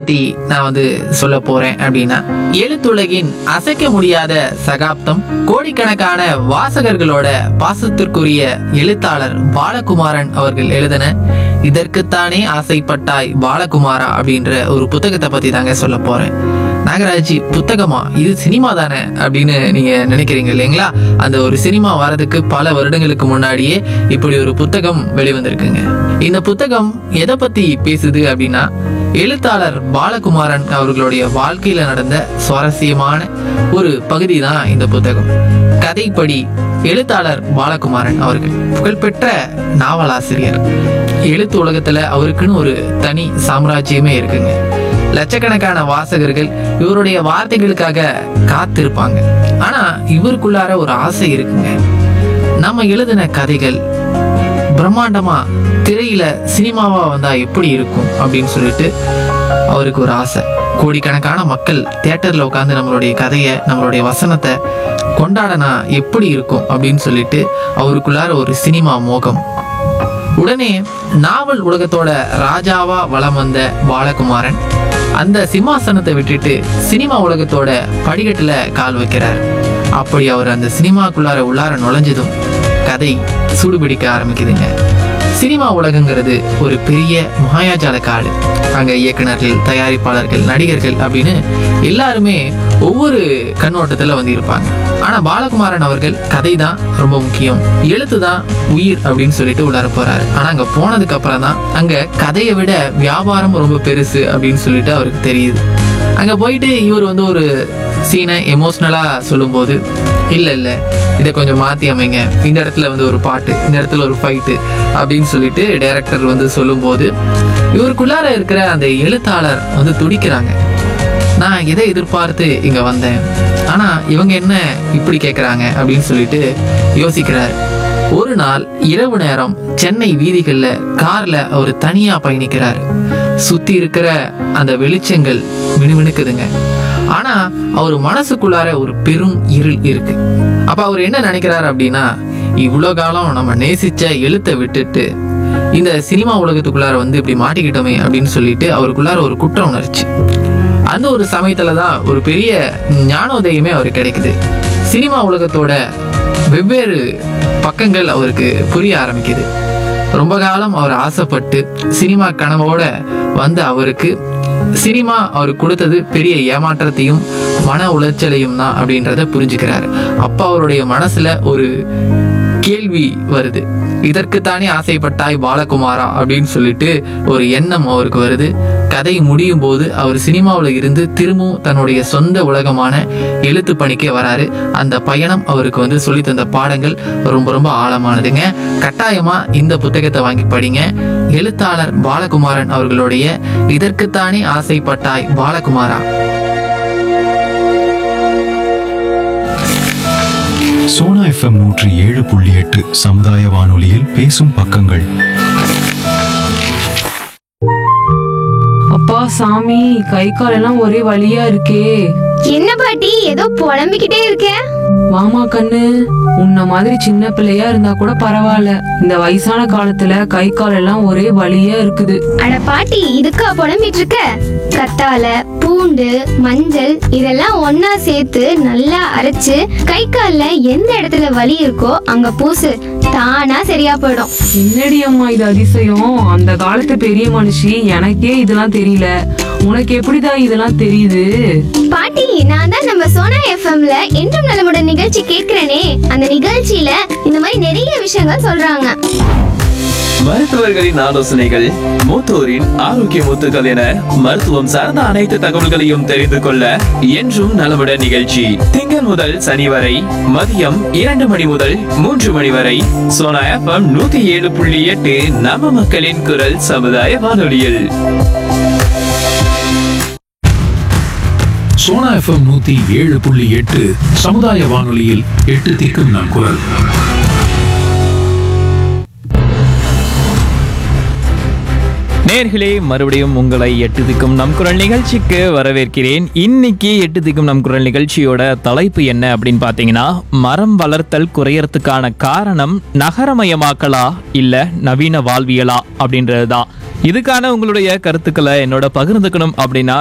பத்தி நான் வந்து சொல்ல போறேன் அப்படின்னா எழுத்துலகின் அசைக்க முடியாத சகாப்தம் கோடிக்கணக்கான வாசகர்களோட பாசத்திற்குரிய எழுத்தாளர் பாலகுமாரன் அவர்கள் எழுதின இதற்குத்தானே ஆசைப்பட்டாய் பாலகுமாரா அப்படின்ற ஒரு புத்தகத்தை பத்தி தாங்க சொல்ல போறேன் நாகராஜ் புத்தகமா இது சினிமா தானே அப்படின்னு நீங்க நினைக்கிறீங்க இல்லைங்களா அந்த ஒரு சினிமா வரதுக்கு பல வருடங்களுக்கு முன்னாடியே இப்படி ஒரு புத்தகம் வெளிவந்திருக்குங்க இந்த புத்தகம் எதை பத்தி பேசுது அப்படின்னா எழுத்தாளர் பாலகுமாரன் அவர்களுடைய வாழ்க்கையில நடந்த சுவாரஸ்யமான ஒரு பகுதி தான் இந்த புத்தகம் கதைப்படி எழுத்தாளர் பாலகுமாரன் அவர்கள் புகழ்பெற்ற நாவலாசிரியர் எழுத்து உலகத்துல அவருக்குன்னு ஒரு தனி சாம்ராஜ்யமே இருக்குங்க லட்சக்கணக்கான வாசகர்கள் இவருடைய வார்த்தைகளுக்காக காத்திருப்பாங்க ஆனா இவருக்குள்ளார ஒரு ஆசை இருக்குங்க நம்ம எழுதின கதைகள் பிரம்மாண்டமா திரையில சினிமாவா வந்தா எப்படி இருக்கும் அப்படின்னு சொல்லிட்டு அவருக்கு ஒரு ஆசை கோடிக்கணக்கான மக்கள் தியேட்டர்ல உட்காந்து நம்மளுடைய கதையை நம்மளுடைய வசனத்தை கொண்டாடனா எப்படி இருக்கும் அப்படின்னு சொல்லிட்டு அவருக்குள்ளார ஒரு சினிமா மோகம் உடனே நாவல் உலகத்தோட ராஜாவா வலம் வந்த பாலகுமாரன் அந்த சிம்மாசனத்தை விட்டுட்டு சினிமா உலகத்தோட படிக்கட்டுல கால் வைக்கிறார் அப்படி அவர் அந்த சினிமாக்குள்ளார உள்ளார நுழைஞ்சதும் கதை சூடுபிடிக்க ஆரம்பிக்குதுங்க சினிமா உலகங்கிறது ஒரு பெரிய மாயாஜால காடு அங்க இயக்குனர்கள் தயாரிப்பாளர்கள் நடிகர்கள் அப்படின்னு எல்லாருமே ஒவ்வொரு கண்ணோட்டத்துல வந்து இருப்பாங்க ஆனா பாலகுமாரன் அவர்கள் கதை தான் ரொம்ப முக்கியம் எழுத்து தான் உயிர் அப்படின்னு சொல்லிட்டு உள்ளார போறாரு ஆனா அங்க போனதுக்கு அப்புறம் தான் அங்க கதையை விட வியாபாரம் ரொம்ப பெருசு அப்படின்னு சொல்லிட்டு அவருக்கு தெரியுது அங்க போயிட்டு இவர் வந்து ஒரு சீனை எமோஷ்னலா சொல்லும்போது இல்ல இல்ல இதை கொஞ்சம் மாத்தி அமைங்க இந்த இடத்துல வந்து ஒரு பாட்டு இந்த இடத்துல ஒரு ஃபைட்டு அப்படின்னு சொல்லிட்டு டைரக்டர் வந்து சொல்லும்போது இவருக்குள்ளார இருக்கிற அந்த எழுத்தாளர் வந்து துடிக்கிறாங்க நான் எதை எதிர்பார்த்து இங்க வந்தேன் ஆனா இவங்க என்ன இப்படி கேக்குறாங்க அப்படின்னு சொல்லிட்டு யோசிக்கிறார் ஒரு நாள் இரவு நேரம் சென்னை வீதிகள்ல கார்ல அவர் தனியா பயணிக்கிறார் சுத்தி இருக்கிற அந்த வெளிச்சங்கள் மினுமினுக்குதுங்க ஆனா அவர் மனசுக்குள்ளார ஒரு பெரும் இருள் இருக்கு அப்ப அவர் என்ன நினைக்கிறாரு அப்படின்னா இவ்வளோ காலம் நம்ம நேசிச்ச எழுத்தை விட்டுட்டு இந்த சினிமா உலகத்துக்குள்ளார வந்து இப்படி மாட்டிக்கிட்டோமே அப்படின்னு சொல்லிட்டு அவருக்குள்ளார ஒரு குற்ற உணர்ச்சி அந்த ஒரு சமயத்துல தான் ஒரு பெரிய ஞானோதயமே அவருக்கு கிடைக்குது சினிமா உலகத்தோட வெவ்வேறு பக்கங்கள் அவருக்கு புரிய ஆரம்பிக்குது ரொம்ப காலம் அவர் ஆசைப்பட்டு சினிமா கனவோட வந்த அவருக்கு சினிமா அவர் கொடுத்தது பெரிய ஏமாற்றத்தையும் மன உளைச்சலையும் தான் அப்படின்றத புரிஞ்சுக்கிறாரு அப்ப அவருடைய மனசுல ஒரு கேள்வி வருது இதற்குத்தானே ஆசைப்பட்டாய் பாலகுமாரா அப்படின்னு சொல்லிட்டு ஒரு எண்ணம் அவருக்கு வருது கதை முடியும் போது அவர் சினிமாவில் இருந்து திரும்பவும் தன்னுடைய சொந்த உலகமான எழுத்து பணிக்கே வராரு அந்த பயணம் அவருக்கு வந்து சொல்லி தந்த பாடங்கள் ரொம்ப ரொம்ப ஆழமானதுங்க கட்டாயமா இந்த புத்தகத்தை வாங்கி படிங்க எழுத்தாளர் பாலகுமாரன் அவர்களுடைய இதற்குத்தானே ஆசைப்பட்டாய் பாலகுமாரா சோனா எஃப்எம் நூற்றி ஏழு புள்ளி எட்டு சமுதாய வானொலியில் பேசும் பக்கங்கள் அப்பா சாமி கை காலெல்லாம் ஒரே வலியா இருக்கே என்ன பாட்டி ஏதோ புலம்பிக்கிட்டே இருக்க வாமா கண்ணு உன்ன மாதிரி சின்ன பிள்ளையா இருந்தா கூட பரவாயில்ல இந்த வயசான காலத்துல கை காலெல்லாம் ஒரே வலியா இருக்குது அட பாட்டி இதுக்கா புலம்பிட்டு இருக்க கத்தால பூண்டு மஞ்சள் இதெல்லாம் ஒண்ணா சேர்த்து நல்லா அரைச்சு கை கால்ல எந்த இடத்துல வலி இருக்கோ அங்க பூசு தானா சரியா போயிடும் என்னடி அம்மா இது அதிசயம் அந்த காலத்து பெரிய மனுஷி எனக்கே இதெல்லாம் தெரியல உனக்கு எப்படிதான் இதெல்லாம் தெரியுது பாட்டி நான் தான் நம்ம சோனா எஃப்எம்ல என்றும் நலமுடன் நிகழ்ச்சி கேட்கிறேனே அந்த நிகழ்ச்சியில இந்த மாதிரி நிறைய விஷயங்கள் சொல்றாங்க மருத்துவர்களின் ஆலோசனைகள் மூத்தோரின் ஆரோக்கிய முத்துக்கள் என மருத்துவம் சார்ந்த அனைத்து தகவல்களையும் தெரிந்து கொள்ள என்றும் நலமுடன் நிகழ்ச்சி திங்கள் முதல் சனி வரை மதியம் இரண்டு மணி முதல் மூன்று மணி வரை சோனா எஃப்எம் நூத்தி ஏழு புள்ளி எட்டு நம்ம மக்களின் குரல் சமுதாய வானொலியில் சோனா எஃப்எம் நூத்தி ஏழு புள்ளி எட்டு சமுதாய வானொலியில் எட்டு திக்கும் நம் குரல் நேர்களே மறுபடியும் உங்களை எட்டு திக்கும் நம் குரல் நிகழ்ச்சிக்கு வரவேற்கிறேன் இன்னைக்கு எட்டு திக்கும் நம் குரல் நிகழ்ச்சியோட தலைப்பு என்ன அப்படின்னு பார்த்தீங்கன்னா மரம் வளர்த்தல் குறையறதுக்கான காரணம் நகரமயமாக்கலா இல்ல நவீன வாழ்வியலா அப்படின்றது தான் இதுக்கான உங்களுடைய கருத்துக்களை என்னோட பகிர்ந்துக்கணும் அப்படின்னா